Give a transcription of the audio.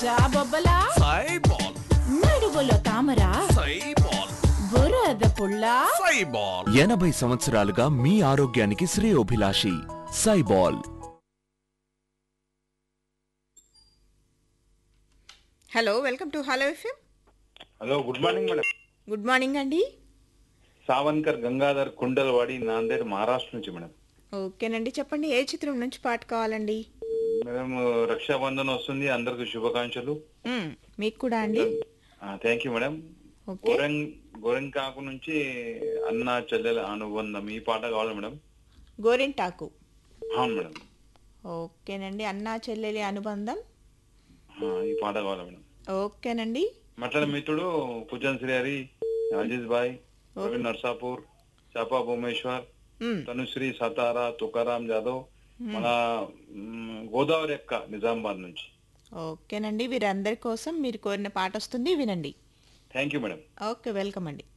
జాబొబ్బలా సైబాల్ నడుగులో తామర సైబాల్ బురద పుల్ల సైబాల్ ఎనభై సంవత్సరాలుగా మీ ఆరోగ్యానికి శ్రేయోభిలాషి సైబాల్ hello welcome to hello FM hello good morning madam good morning అండి సావన్కర్ గంగాధర్ కుండలవాడి నాందేడ్ మహారాష్ట్ర నుంచి మేడం ఓకేనండి చెప్పండి ఏ చిత్రం నుంచి పాట కావాలండి మేడం రక్షాబంధన్ వస్తుంది అందరికి శుభాకాంక్షలు మ్మ్, మీకు కూడా అండి థ్యాంక్ యూ మేడం ఓకే గోరెం గోరెంకాకు నుంచి అన్న చెల్లెల అనుబంధం ఈ పాట కావాలి మేడం గోరింటాకు అవును మేడం ఓకేనండి అన్నా చెల్లెలి అనుబంధం ఆ, ఈ పాట కావాలి మేడం ఓకేనండి మట్ల మిత్రుడు కుజన్ శ్రీహరి అజీజ్ బాయ్ ప్రవీణ్ నర్సాపూర్ చాపా భువనేశ్వర్ మ్మ్, తనుశ్రీ సతారా తుకారాం జాదవ్ మన మ్, గోదావరి అక్క నిజామాబాద్ నుంచి ఓకేనండి వీరందరి కోసం మీరు కోరిన పాట వస్తుంది వినండి thank you madam okay welcome అండి